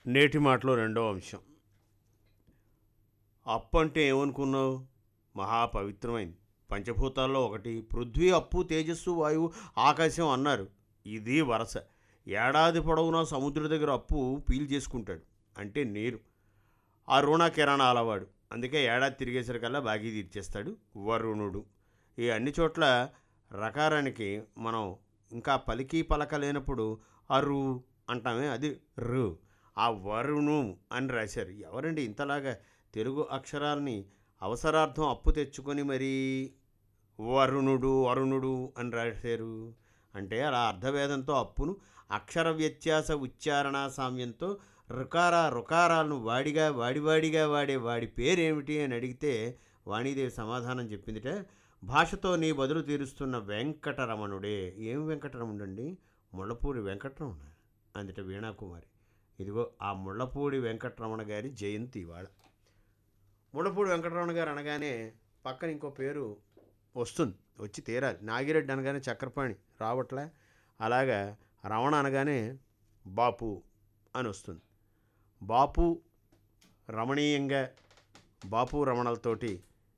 నేటి మాటలో రెండో అంశం అప్పు అంటే ఏమనుకున్నావు మహాపవిత్రమైంది పంచభూతాల్లో ఒకటి పృథ్వీ అప్పు తేజస్సు వాయువు ఆకాశం అన్నారు ఇది వరస ఏడాది పొడవునా సముద్ర దగ్గర అప్పు పీల్ చేసుకుంటాడు అంటే నీరు ఆ రుణ కిరణాలవాడు అందుకే ఏడాది తిరిగేసరికల్లా బాకీ తీర్చేస్తాడు వరుణుడు ఈ అన్ని చోట్ల రకారానికి మనం ఇంకా పలికి పలక లేనప్పుడు అరు అంటామే అది రు ఆ వరుణు అని రాశారు ఎవరండి ఇంతలాగా తెలుగు అక్షరాలని అవసరార్థం అప్పు తెచ్చుకొని మరీ వరుణుడు అరుణుడు అని రాశారు అంటే అలా అర్ధవేదంతో అప్పును అక్షర వ్యత్యాస ఉచ్చారణ సామ్యంతో రుకార రుకారాలను వాడిగా వాడివాడిగా వాడే వాడి పేరేమిటి అని అడిగితే వాణీదేవి సమాధానం చెప్పిందిట భాషతో నీ బదులు తీరుస్తున్న వెంకటరమణుడే ఏం వెంకటరమణుడు అండి ముళ్ళపూడి వెంకటరమణ అందుట వీణాకుమారి ఇదిగో ఆ ముళ్ళపూడి వెంకటరమణ గారి జయంతి ఇవాళ ముళ్ళపూడి వెంకటరమణ గారు అనగానే పక్కన ఇంకో పేరు వస్తుంది వచ్చి తీరాలి నాగిరెడ్డి అనగానే చక్రపాణి రావట్లే అలాగా రమణ అనగానే బాపు అని వస్తుంది బాపు రమణీయంగా బాపు రమణలతోటి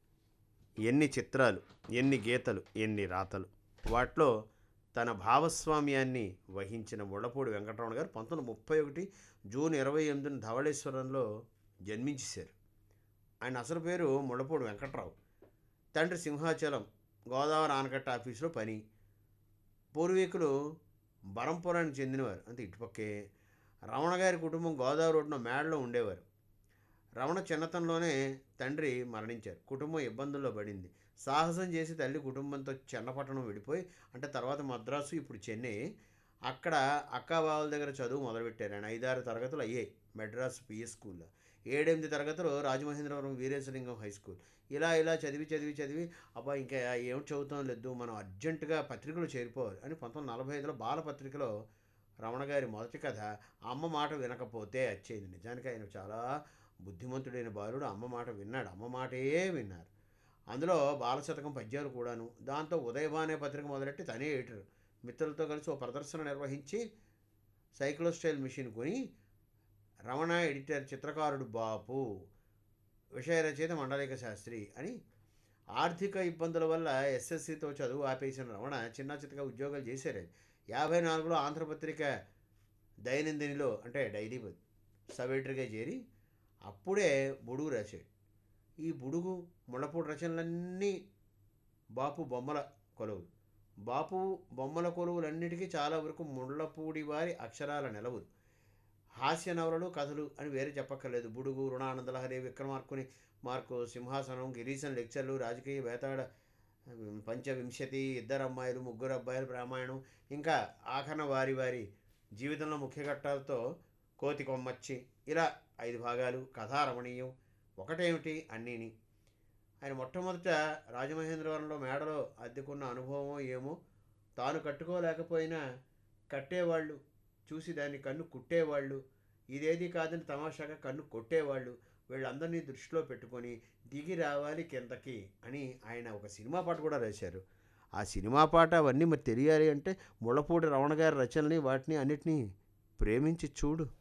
ఎన్ని చిత్రాలు ఎన్ని గీతలు ఎన్ని రాతలు వాటిలో తన భావస్వామ్యాన్ని వహించిన ముళ్ళపూడి వెంకటరమణ గారు పంతొమ్మిది ముప్పై ఒకటి జూన్ ఇరవై ఎనిమిదిన ధవళేశ్వరంలో జన్మించేశారు ఆయన అసలు పేరు ముళ్ళపూడి వెంకట్రావు తండ్రి సింహాచలం గోదావరి ఆనకట్ట ఆఫీసులో పని పూర్వీకులు బరంపురానికి చెందినవారు అంతే ఇటుపక్కే రమణ గారి కుటుంబం గోదావరి రోడ్డున మేడలో ఉండేవారు రమణ చిన్నతనంలోనే తండ్రి మరణించారు కుటుంబం ఇబ్బందుల్లో పడింది సాహసం చేసి తల్లి కుటుంబంతో చెన్నపట్టణం వెళ్ళిపోయి అంటే తర్వాత మద్రాసు ఇప్పుడు చెన్నై అక్కడ అక్కా బావల దగ్గర చదువు మొదలుపెట్టారు ఆయన ఐదారు తరగతులు అయ్యాయి మెడ్రాస్ పిఎస్ స్కూల్లో ఏడెనిమిది తరగతులు రాజమహేంద్రవరం వీరేశలింగం హై స్కూల్ ఇలా ఇలా చదివి చదివి చదివి అబ్బా ఇంకా ఏం చదువుతాం లేదు మనం అర్జెంటుగా పత్రికలు చేరిపోవాలి అని పంతొమ్మిది నలభై ఐదులో బాలపత్రికలో రమణ గారి మొదటి కథ అమ్మ మాట వినకపోతే వచ్చేది నిజానికి ఆయన చాలా బుద్ధిమంతుడైన బాలుడు అమ్మ మాట విన్నాడు అమ్మ మాటే విన్నారు అందులో బాలశతకం పద్యాలు కూడాను దాంతో ఉదయభా అనే పత్రిక మొదలెట్టి తనే ఎడిటర్ మిత్రులతో కలిసి ఓ ప్రదర్శన నిర్వహించి సైక్లో స్టైల్ మిషన్ కొని రమణ ఎడిటర్ చిత్రకారుడు బాపు విషయ రచయిత మండలిక శాస్త్రి అని ఆర్థిక ఇబ్బందుల వల్ల ఎస్ఎస్సితో చదువు ఆపేసిన రమణ చిన్న చిత్తగా ఉద్యోగాలు చేశారు యాభై నాలుగులో ఆంధ్రపత్రిక దైనందినిలో అంటే డైలీ సబ్ ఎడిటర్గా చేరి అప్పుడే బుడుగు రాశాడు ఈ బుడుగు ముళ్ళపూడి రచనలన్నీ బాపు బొమ్మల కొలువులు బాపు బొమ్మల కొలువులన్నిటికీ చాలా వరకు ముళ్ళపూడి వారి అక్షరాల నిలవులు హాస్య నవలలు కథలు అని వేరే చెప్పక్కర్లేదు బుడుగు రుణానందలహరి విక్రమార్కుని మార్కు సింహాసనం గిరీశన్ లెక్చర్లు రాజకీయ వేతాడ పంచవింశతి ఇద్దరు అమ్మాయిలు ముగ్గురు అబ్బాయిలు రామాయణం ఇంకా ఆఖరణ వారి వారి జీవితంలో ముఖ్య ఘట్టాలతో కోతి కొమ్మచ్చి ఇలా ఐదు భాగాలు కథారమణీయం ఒకటేమిటి అన్నీని ఆయన మొట్టమొదట రాజమహేంద్రవరంలో మేడలో అద్దెకున్న అనుభవం ఏమో తాను కట్టుకోలేకపోయినా కట్టేవాళ్ళు చూసి దాన్ని కన్ను కుట్టేవాళ్ళు ఇదేది కాదని తమాషాగా కన్ను కొట్టేవాళ్ళు వీళ్ళందరినీ దృష్టిలో పెట్టుకొని దిగి రావాలి కిందకి అని ఆయన ఒక సినిమా పాట కూడా రాశారు ఆ సినిమా పాట అవన్నీ మరి తెలియాలి అంటే ముళ్ళపూడి రమణ గారి రచనల్ని వాటిని అన్నిటినీ ప్రేమించి చూడు